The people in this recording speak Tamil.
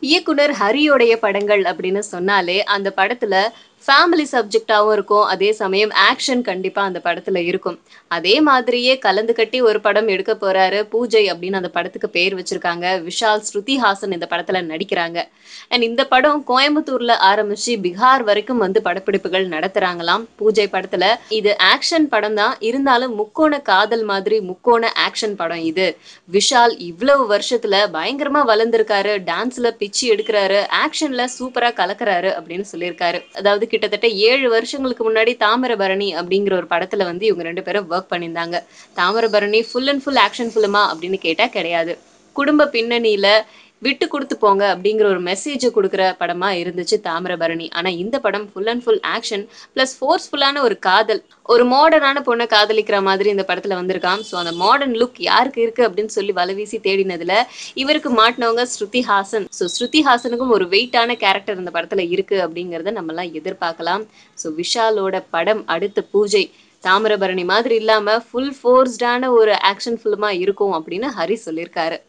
இயக்குனர் ஹரியோடைய படங்கள் அப்படின்னு சொன்னாலே அந்த படத்துல ஃபேமிலி சப்ஜெக்டாவும் இருக்கும் அதே சமயம் ஆக்ஷன் கண்டிப்பா அந்த படத்துல இருக்கும் அதே மாதிரியே கலந்து கட்டி ஒரு படம் எடுக்க போறாரு பூஜை அப்படின்னு அந்த படத்துக்கு பேர் வச்சிருக்காங்க விஷால் ஸ்ருதி ஹாசன் இந்த படத்துல நடிக்கிறாங்க அண்ட் இந்த படம் கோயம்புத்தூர்ல ஆரம்பிச்சு பீகார் வரைக்கும் வந்து படப்பிடிப்புகள் நடத்துறாங்களாம் பூஜை படத்துல இது ஆக்ஷன் படம் தான் இருந்தாலும் முக்கோண காதல் மாதிரி முக்கோண ஆக்ஷன் படம் இது விஷால் இவ்வளவு வருஷத்துல பயங்கரமா வளர்ந்திருக்காரு டான்ஸ்ல பிச்சு எடுக்கிறாரு ஆக்ஷன்ல சூப்பரா கலக்குறாரு அப்படின்னு சொல்லியிருக்காரு அதாவது கிட்டத்தட்ட ஏழு வருஷங்களுக்கு முன்னாடி தாமிரபரணி அப்படிங்கிற ஒரு படத்துல வந்து இவங்க ரெண்டு பேரும் ஒர்க் பண்ணியிருந்தாங்க Thamirabarani full and full action ஃபிலிமா அப்படின்னு கேட்டா கிடையாது குடும்ப பின்னணியில விட்டு கொடுத்து போங்க அப்படிங்கிற ஒரு மெசேஜ் கொடுக்குற படமா இருந்துச்சு தாமிரபரணி ஆனா இந்த படம் full and full action plus ஃபோர்ஸ்ஃபுல்லான ஒரு காதல் ஒரு மாடர்னான பொண்ணை காதலிக்கிற மாதிரி இந்த படத்துல வந்திருக்காம் ஸோ அந்த மாடர்ன் லுக் யாருக்கு இருக்கு அப்படின்னு சொல்லி வலவீசி தேடினதுல இவருக்கு மாட்டினவங்க ஸ்ருதி ஹாசன் ஸோ ஸ்ருதி ஹாசனுக்கும் ஒரு வெயிட்டான கேரக்டர் இந்த படத்துல இருக்கு அப்படிங்கிறத நம்மலாம் எதிர்பார்க்கலாம் ஸோ விஷாலோட படம் அடுத்த பூஜை தாமிரபரணி மாதிரி இல்லாம ஃபுல் ஃபோர்ஸ்டான ஒரு ஆக்ஷன் ஃபிலிமா இருக்கும் அப்படின்னு ஹரி சொல்லியிருக்காரு